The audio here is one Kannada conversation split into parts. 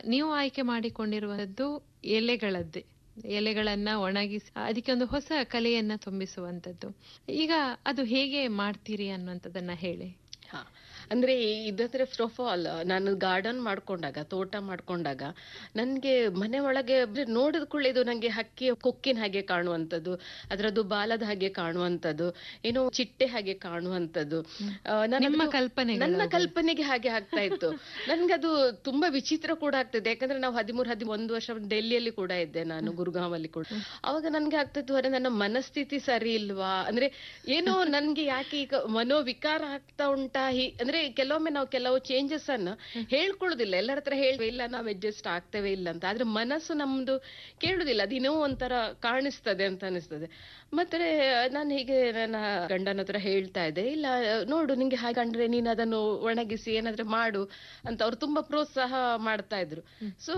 ನೀವು ಆಯ್ಕೆ ಮಾಡಿಕೊಂಡಿರುವುದು ಎಲೆಗಳದ್ದೇ ಎಲೆಗಳನ್ನ ಒಣಗಿಸಿ ಅದಕ್ಕೆ ಒಂದು ಹೊಸ ಕಲೆಯನ್ನ ತುಂಬಿಸುವಂತದ್ದು ಈಗ ಅದು ಹೇಗೆ ಮಾಡ್ತೀರಿ ಅನ್ನುವಂಥದ್ದನ್ನ ಹೇಳಿ ಹಾ ಅಂದ್ರೆ ಇದಂದ್ರೆ ಫಸ್ಟ್ ಆಫ್ ಆಲ್ ನಾನು ಗಾರ್ಡನ್ ಮಾಡ್ಕೊಂಡಾಗ ತೋಟ ಮಾಡ್ಕೊಂಡಾಗ ನನ್ಗೆ ಮನೆ ಒಳಗೆ ನೋಡಿದ ಕೂಡಲೇ ಇದು ನಂಗೆ ಹಕ್ಕಿ ಕೊಕ್ಕಿನ ಹಾಗೆ ಕಾಣುವಂಥದ್ದು ಅದರದ್ದು ಬಾಲದ ಹಾಗೆ ಕಾಣುವಂಥದ್ದು ಏನೋ ಚಿಟ್ಟೆ ಹಾಗೆ ಕಾಣುವಂಥದ್ದು ಆ, ನಾನು ನಿಮ್ಮ ಅದು- ಕಲ್ಪನೆಗಳು ನನ್ನ ಅವು. ಕಲ್ಪನೆಗೆ ಹಾಗೆ ಆಗ್ತಾ ಇತ್ತು ನನ್ಗದು ತುಂಬಾ ವಿಚಿತ್ರ ಕೂಡ ಆಗ್ತದೆ ಯಾಕಂದ್ರೆ ನಾವು ಹದಿಮೂರು ಹದಿಮೂರು ವರ್ಷ ಡೆಲ್ಲಿಯಲ್ಲಿ ಕೂಡ ಇದ್ದೆ ನಾನು ಗುರುಗಾಂವಲ್ಲಿ ಕೂಡ ಅವಾಗ ನನ್ಗೆ ಆಗ್ತಿತ್ತು ಅರೆ ನನ್ನ ಮನಸ್ಥಿತಿ ಸರಿ ಇಲ್ವಾ ಅಂದ್ರೆ ಏನೋ ನನ್ಗೆ ಯಾಕೆ ಈಗ ಮನೋವಿಕಾರ ಆಗ್ತಾ ಉಂಟಾ ಹಿ- ಅಂದ್ರೆ ಕೆಲವೊಮ್ಮೆ ನಾವು ಕೆಲವು ಚೇಂಜಸ್ ಅನ್ನ ಹೇಳ್ಕೊಳ್ಳೋದಿಲ್ಲ ಎಲ್ಲರ ಹತ್ರ ಹೇಳುವ ಇಲ್ಲ ನಾವ್ ಅಡ್ಜಸ್ಟ್ ಆಗ್ತೇವೆ ಇಲ್ಲ ಅಂತ ಆದ್ರೆ ಮನಸ್ಸು ನಮ್ದು ಕೇಳುದಿಲ್ಲ ಅದಿನ್ನೋ ಒಂಥರ ಕಾಣಿಸ್ತದೆ ಅಂತ ಅನಿಸ್ತದೆ ಮತ್ತೆ ನಾನು ಹೀಗೆ ನನ್ನ ಗಂಡನ ಹತ್ರ ಹೇಳ್ತಾ ಇದ್ದೆ ಇಲ್ಲ ನೋಡು ನಿಂಗೆ ಹಾಗೆ ಕಂಡ್ರೆ ನೀನು ಅದನ್ನು ಒಣಗಿಸಿ ಏನಾದ್ರೆ ಮಾಡು ಅಂತ ಅವ್ರು ತುಂಬಾ ಪ್ರೋತ್ಸಾಹ ಮಾಡ್ತಾ ಇದ್ರು ಸೊ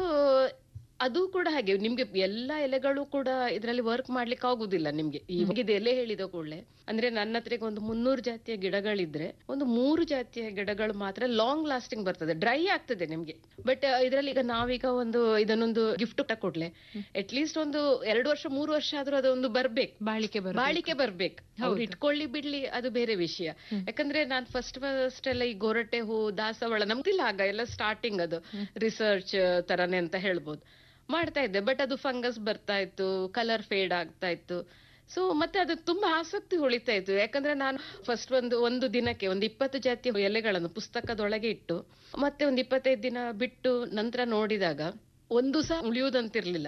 ಅದು ಕೂಡ ಹಾಗೆ ನಿಮ್ಗೆ ಎಲ್ಲಾ ಎಲೆಗಳು ಕೂಡ ಇದರಲ್ಲಿ ವರ್ಕ್ ಮಾಡ್ಲಿಕ್ಕೆ ಆಗುದಿಲ್ಲ ನಿಮ್ಗೆ ಇವಾಗ ಎಲೆ ಹೇಳಿದ ಕೂಡಲೇ ಅಂದ್ರೆ ನನ್ನ ಹತ್ರ ಈಗ ಒಂದು ಮುನ್ನೂರು ಜಾತಿಯ ಗಿಡಗಳಿದ್ರೆ ಒಂದು ಮೂರು ಜಾತಿಯ ಗಿಡಗಳು ಮಾತ್ರ ಲಾಂಗ್ ಲಾಸ್ಟಿಂಗ್ ಬರ್ತದೆ ಡ್ರೈ ಆಗ್ತದೆ ನಿಮ್ಗೆ ಬಟ್ ಇದರಲ್ಲಿ ಈಗ ನಾವೀಗ ಒಂದು ಇದನ್ನೊಂದು ಗಿಫ್ಟ್ ಕೊಡ್ಲೆ ಅಟ್ ಲೀಸ್ಟ್ ಒಂದು ಎರಡು ವರ್ಷ ಮೂರು ವರ್ಷ ಆದ್ರೂ ಅದೊಂದು ಬರ್ಬೇಕು ಬಾಳಿಕೆ ಬರ ಬಾಳಿಕೆ ಬರ್ಬೇಕು ಅವ್ರು ಇಟ್ಕೊಳ್ಳಿ ಬಿಡ್ಲಿ ಅದು ಬೇರೆ ವಿಷಯ ಯಾಕಂದ್ರೆ ನಾನ್ ಫಸ್ಟ್ ಫಸ್ಟ್ ಎಲ್ಲ ಈ ಗೊರಟೆ ಹೂ ದಾಸವಾಳ ನಮ್ದಿಲ್ಲ ಆಗ ಎಲ್ಲ ಸ್ಟಾರ್ಟಿಂಗ್ ಅದು ರಿಸರ್ಚ್ ತರಾನೇ ಅಂತ ಹೇಳ್ಬೋದು ಮಾಡ್ತಾ ಇದ್ದೆ ಬಟ್ ಅದು ಫಂಗಸ್ ಬರ್ತಾ ಇತ್ತು ಕಲರ್ ಫೇಡ್ ಆಗ್ತಾ ಇತ್ತು ಸೊ ಮತ್ತೆ ಅದು ತುಂಬಾ ಆಸಕ್ತಿ ಉಳಿತಾ ಇತ್ತು ಯಾಕಂದ್ರೆ ನಾನು ಫಸ್ಟ್ ಒಂದು ಒಂದು ದಿನಕ್ಕೆ ಒಂದು ಇಪ್ಪತ್ತು ಜಾತಿಯ ಎಲೆಗಳನ್ನು ಪುಸ್ತಕದೊಳಗೆ ಇಟ್ಟು ಮತ್ತೆ ಒಂದು ಇಪ್ಪತ್ತೈದು ದಿನ ಬಿಟ್ಟು ನಂತರ ನೋಡಿದಾಗ ಒಂದು ಸಹ ಉಳಿಯುವುದಂತಿರ್ಲಿಲ್ಲ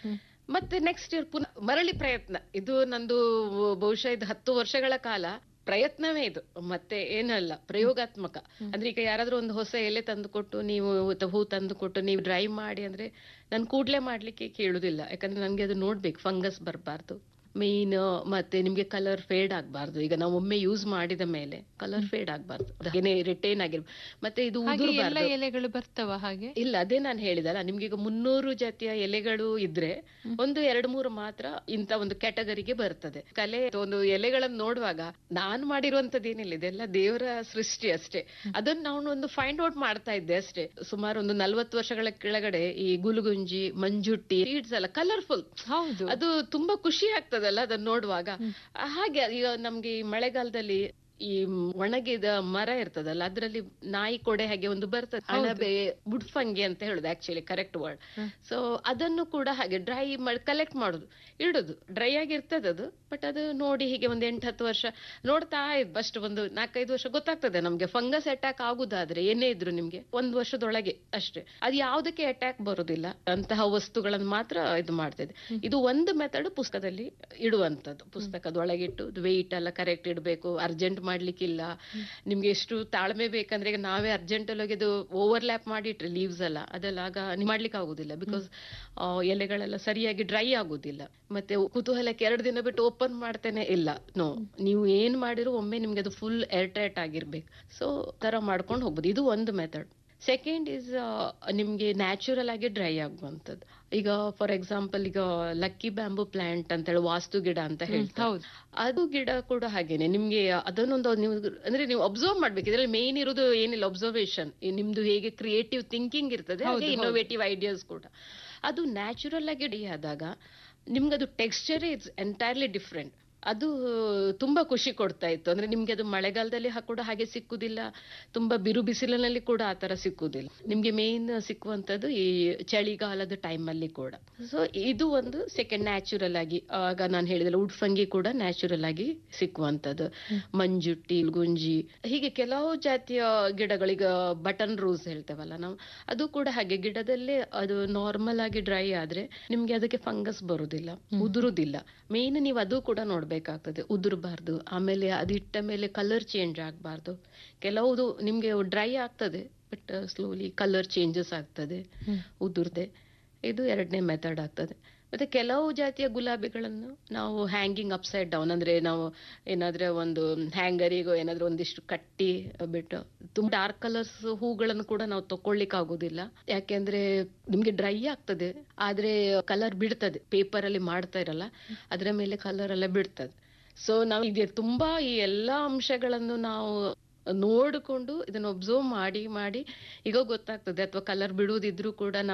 ಮತ್ತೆ ನೆಕ್ಸ್ಟ್ ಇಯರ್ ಪುನಃ ಮರಳಿ ಪ್ರಯತ್ನ ಇದು ನಂದು ಬಹುಶಃ ಇದು ಹತ್ತು ವರ್ಷಗಳ ಕಾಲ ಪ್ರಯತ್ನವೇ ಇದು ಮತ್ತೆ ಏನಲ್ಲ ಪ್ರಯೋಗಾತ್ಮಕ ಅಂದ್ರೆ ಈಗ ಯಾರಾದ್ರೂ ಒಂದು ಹೊಸ ಎಲೆ ತಂದು ಕೊಟ್ಟು ನೀವು ತ- ಹೂ ತಂದು ಕೊಟ್ಟು ನೀವು ಡ್ರೈ ಮಾಡಿ ಅಂದ್ರೆ ನಾನು ಕೂಡ್ಲೆ ಮಾಡ್ಲಿಕ್ಕೆ ಕೇಳುದಿಲ್ಲ ಯಾಕಂದ್ರೆ ನನ್ಗೆ ಅದು ನೋಡ್ಬೇಕು ಫಂಗಸ್ ಬರಬಾರ್ದು ಮೇನ್ ಮತ್ತೆ ನಿಮ್ಗೆ ಕಲರ್ ಫೇಡ್ ಆಗ್ಬಾರ್ದು ಈಗ ನಾವು ಒಮ್ಮೆ ಯೂಸ್ ಮಾಡಿದ ಮೇಲೆ ಕಲರ್ ಫೇಡ್ ಆಗ್ಬಾರ್ದು ಹಾಗೇನೆ ರಿಟೈನ್ ಆಗಿರ್ಬೇಕು ಮತ್ತೆ ಇದು ಹಾಗೆ ಎಲ್ಲ ಉದುರ್ಬಾರ್ದು ಎಲೆಗಳು ಬರ್ತವ ಹಾಗೆ ಇಲ್ಲ ಅದೇ ನಾನು ಹೇಳಿದಲ್ಲ ನಿಮ್ಗೆ ಈಗ ಮುನ್ನೂರು ಜಾತಿಯ ಎಲೆಗಳು ಇದ್ರೆ ಒಂದು ಎರಡು ಮೂರು ಮಾತ್ರ ಇಂತ ಒಂದು ಕ್ಯಾಟಗರಿಗೆ ಬರ್ತದೆ ಕಲೆ ಒಂದು ಎಲೆಗಳನ್ನು ನೋಡುವಾಗ ನಾನು ಮಾಡಿರುವಂತದ್ದು ಏನಿಲ್ಲ ಇದೆಲ್ಲ ದೇವರ ಸೃಷ್ಟಿ ಅಷ್ಟೇ ಅದನ್ನ ನಾನು ಒಂದು ಫೈಂಡ್ ಔಟ್ ಮಾಡ್ತಾ ಇದ್ದೆ ಅಷ್ಟೇ ಸುಮಾರು ಒಂದು ನಲ್ವತ್ತು ವರ್ಷಗಳ ಕೆಳಗಡೆ ಈ ಗುಲುಗುಂಜಿ ಮಂಜುಟ್ಟಿ ಸೀಡ್ಸ್ ಎಲ್ಲ ಕಲರ್ಫುಲ್ ಹೌದು ಅದು ತುಂಬಾ ಖುಷಿ ಆಗ್ತದಲ್ಲ ಅದನ್ನ ನೋಡುವಾಗ ಆ, ಹಾಗೆ ಈಗ ನಮ್ಗೆ ಈ ಮಳೆಗಾಲದಲ್ಲಿ ಈ ಒಣಗಿದ ಮರ ಇರ್ತದಲ್ಲ ಅದ್ರಲ್ಲಿ ನಾಯಿ ಕೊಡೆ ಹಾಗೆ ಒಂದು ಬರ್ತದೆ ಅಣಬೆ ಬುಡ್ಫಂಗಿ ಅಂತ ಹೇಳುದು ಆಕ್ಚುಲಿ ಕರೆಕ್ಟ್ ವರ್ಡ್ ಸೊ ಅದನ್ನು ಕೂಡ ಹಾಗೆ ಡ್ರೈ ಮಾಡಿ ಕಲೆಕ್ಟ್ ಮಾಡುದು ಇಡುದು ಡ್ರೈ ಆಗಿರ್ತದೆ ಅದು ಬಟ್ ಅದು ನೋಡಿ ಹೀಗೆ ಒಂದು ಎಂಟು ಹತ್ತು ವರ್ಷ ನೋಡ್ತಾ ಇದ್ ಫಸ್ಟ್ ಒಂದು ನಾಲ್ಕೈದು ವರ್ಷ ಗೊತ್ತಾಗ್ತದೆ ನಮ್ಗೆ ಫಂಗಸ್ ಅಟ್ಯಾಕ್ ಆಗುದಾದ್ರೆ ಏನೇ ಇದ್ರು ನಿಮ್ಗೆ ಒಂದು ವರ್ಷದೊಳಗೆ ಅಷ್ಟೇ ಅದು ಯಾವುದಕ್ಕೆ ಅಟ್ಯಾಕ್ ಬರುದಿಲ್ಲ ಅಂತಹ ವಸ್ತುಗಳನ್ನು ಮಾತ್ರ ಇದು ಮಾಡ್ತಿದೆ ಇದು ಒಂದು ಮೆಥಡ್ ಪುಸ್ತಕದಲ್ಲಿ ಇಡುವಂತದ್ದು ಪುಸ್ತಕದೊಳಗಿಟ್ಟು ವೆಯ್ಟ್ ಎಲ್ಲ ಕರೆಕ್ಟ್ ಇಡಬೇಕು ಅರ್ಜೆಂಟ್ ಮಾಡ್ಲಿಕ್ಕಿಲ್ಲ ನಿಮ್ಗೆ ಎಷ್ಟು ತಾಳ್ಮೆ ಬೇಕಂದ್ರೆ ಈಗ ನಾವೇ ಅರ್ಜೆಂಟ್ ಅಲ್ಲಿ ಇದು ಓವರ್ಲ್ಯಾಪ್ ಮಾಡಿಟ್ರೆ ಲೀವ್ಸ್ ಎಲ್ಲ ಅದೆಲ್ಲ ಆಗ ನೀವ್ ಮಾಡ್ಲಿಕ್ಕೆ ಆಗುದಿಲ್ಲ ಬಿಕಾಸ್ ಎಲೆಗಳೆಲ್ಲ ಸರಿಯಾಗಿ ಡ್ರೈ ಆಗುದಿಲ್ಲ ಮತ್ತೆ ಕುತೂಹಲಕ್ಕೆ ಎರಡು ದಿನ ಬಿಟ್ಟು ಓಪನ್ ಮಾಡ್ತೇನೆ ಇಲ್ಲ ನೋ ನೀವು ಏನ್ ಮಾಡಿರೋ ಒಮ್ಮೆ ನಿಮ್ಗೆ ಅದು ಫುಲ್ ಏರ್ ಟೈಟ್ ಆಗಿರ್ಬೇಕು ಸೊ ತರ ಮಾಡ್ಕೊಂಡು ಹೋಗ್ಬೋದು ಇದು ಒಂದು ಮೆಥಡ್ ಸೆಕೆಂಡ್ ಇಸ್ ನಿಮ್ಗೆ ನ್ಯಾಚುರಲ್ ಆಗಿ ಡ್ರೈ ಆಗುವಂಥದ್ದು ಈಗ ಫಾರ್ ಎಕ್ಸಾಂಪಲ್ ಈಗ ಲಕ್ಕಿ ಬ್ಯಾಂಬು ಪ್ಲಾಂಟ್ ಅಂತ ಹೇಳಿ ವಾಸ್ತು ಗಿಡ ಅಂತ ಹೇಳ್ತಾರೆ ಹೌದು ಅದು ಗಿಡ ಕೂಡ ಹಾಗೇನೆ ನಿಮ್ಗೆ ಅದನ್ನೊಂದು ನೀವು ಅಂದ್ರೆ ನೀವು ಅಬ್ಸರ್ವ್ ಮಾಡ್ಬೇಕು ಇದ್ರಲ್ಲಿ ಮೇನ್ ಇರೋದು ಏನಿಲ್ಲ ಅಬ್ಸರ್ವೇಷನ್ ನಿಮ್ದು ಹೇಗೆ ಕ್ರಿಯೇಟಿವ್ ಥಿಂಕಿಂಗ್ ಇರ್ತದೆ ಹಾಗೆ ಇನ್ನೋವೇಟಿವ್ ಐಡಿಯಾಸ್ ಕೂಡ ಅದು ನ್ಯಾಚುರಲ್ ಆಗಿ ಡಿ ಆದಾಗ ನಿಮ್ಗೆ ಅದು ಟೆಕ್ಸ್ಚರ್ ಇಸ್ ಎಂಟೈರ್ಲಿ ಡಿಫ್ರೆಂಟ್ ಅದು ತುಂಬಾ ಖುಷಿ ಕೊಡ್ತಾ ಇತ್ತು ಅಂದ್ರೆ ನಿಮ್ಗೆ ಅದು ಮಳೆಗಾಲದಲ್ಲಿ ಹ- ಕೂಡ ಹಾಗೆ ಸಿಕ್ಕುದಿಲ್ಲ ತುಂಬಾ ಬಿರು ಬಿಸಿಲಿನಲ್ಲಿ ಕೂಡ ಆ ತರ ಸಿಕ್ಕುದಿಲ್ಲ ನಿಮ್ಗೆ ಮೇನ್ ಸಿಕ್ಕುವಂತದ್ದು ಈ ಚಳಿಗಾಲದ ಟೈಮ್ ಅಲ್ಲಿ ಕೂಡ ಸೊ ಇದು ಒಂದು ಸೆಕೆಂಡ್ ನ್ಯಾಚುರಲ್ ಆಗಿ ಆಗ ನಾನು ಹೇಳಿದಲ್ಲ ಉಡ್ಫಂಗಿ ಕೂಡ ನ್ಯಾಚುರಲ್ ಆಗಿ ಸಿಕ್ಕುವಂತದ್ದು ಮಂಜುಟ್ಟಿ ಗುಂಜಿ ಹೀಗೆ ಕೆಲವು ಜಾತಿಯ ಗಿಡಗಳು ಈಗ ಬಟನ್ ರೋಸ್ ಹೇಳ್ತೇವಲ್ಲ ನಾವು ಅದು ಕೂಡ ಹಾಗೆ ಗಿಡದಲ್ಲೇ ಅದು ನಾರ್ಮಲ್ ಆಗಿ ಡ್ರೈ ಆದ್ರೆ ನಿಮ್ಗೆ ಅದಕ್ಕೆ ಫಂಗಸ್ ಬರುದಿಲ್ಲ ಉದುರುದಿಲ್ಲ ಮೇನ್ ನೀವು ಅದು ಕೂಡ ನೋಡ್ಬೇಕಾಗ್ತದೆ ಉದುರಬಾರ್ದು ಆಮೇಲೆ ಅದಿಟ್ಟ ಮೇಲೆ ಕಲರ್ ಚೇಂಜ್ ಆಗ್ಬಾರ್ದು ಕೆಲವುದು ನಿಮ್ಗೆ ಡ್ರೈ ಆಗ್ತದೆ ಬಟ್ ಸ್ಲೋಲಿ ಕಲರ್ ಚೇಂಜಸ್ ಆಗ್ತದೆ ಉದುರ್ದೆ ಇದು ಎರಡನೇ ಮೆಥಡ್ ಆಗ್ತದೆ ಮತ್ತೆ ಕೆಲವು ಜಾತಿಯ ಗುಲಾಬಿಗಳನ್ನು ನಾವು ಹ್ಯಾಂಗಿಂಗ್ ಅಪ್ಸೈಡ್ ಡೌನ್ ಅಂದ್ರೆ ನಾವು ಏನಾದ್ರೆ ಒಂದು ಹ್ಯಾಂಗರಿಗೋ ಏನಾದ್ರೂ ಒಂದಿಷ್ಟು ಕಟ್ಟಿ ಬಿಟ್ಟು ತುಂಬಾ ಡಾರ್ಕ್ ಕಲರ್ಸ್ ಹೂಗಳನ್ನು ಕೂಡ ನಾವು ತಕೊಳ್ಳಿಕ್ ಆಗುದಿಲ್ಲ ಯಾಕೆಂದ್ರೆ ನಿಮ್ಗೆ ಡ್ರೈ ಆಗ್ತದೆ ಆದ್ರೆ ಕಲರ್ ಬಿಡ್ತದೆ ಪೇಪರ್ ಅಲ್ಲಿ ಮಾಡ್ತಾ ಇರಲ್ಲ ಅದರ ಮೇಲೆ ಕಲರ್ ಎಲ್ಲ ಬಿಡ್ತದೆ ಸೊ ನಾವು ಇದೆ ತುಂಬಾ ಈ ಎಲ್ಲಾ ಅಂಶಗಳನ್ನು ನಾವು ನೋಡಿಕೊಂಡು ಇದನ್ನ ಒಬ್ಸರ್ವ್ ಮಾಡಿ ಮಾಡಿ ಈಗ ಗೊತ್ತಾಗ್ತದೆ ಅಥವಾ ಕಲರ್ ಬಿಡುವುದಿದ್ರು ಕೂಡ ನಾವು